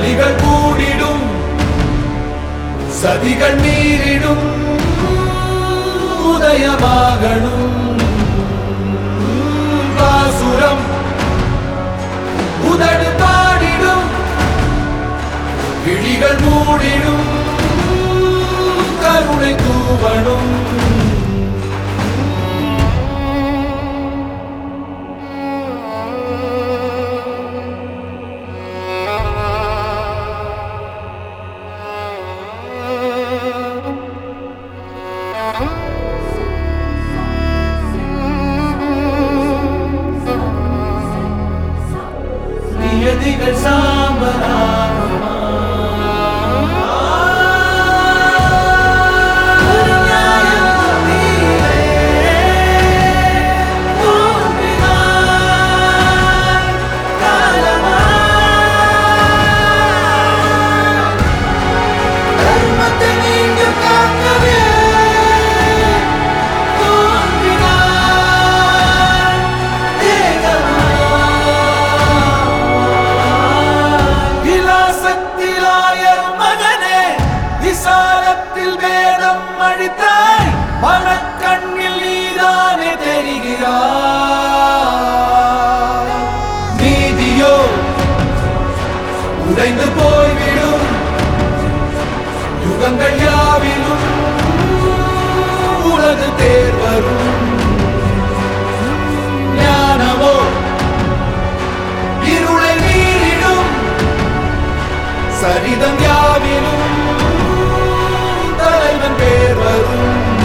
வழிகள் கூடிடும் சதிகள் மீறிடும் உதயமாகணும் பாசுரம் உதடு பாடிடும் விழிகள் மூடிடும் கருணை தூவணும் நியதிகள் சாம்பலாகுமா நியாயம் நீரே தோன்றினாய் காலமாய் தர்மத்தை மீண்டும் காக்கவே தோன்றினாய் தேகமாய் விலாசத்திலாயர் மகனே விசாலத்தில் வேதம் அழித்தாய் மனக்கண்ணில் நீதானே தெரிகிறாய் நீதியோ உடைந்து போய்விடும் யுகங்கள் யாவிலும் உலகு தேர் வரும் ஞானமோ இருளை மீறிடும் சரிதம் யாவிலும் தலைவன் பேர் வரும்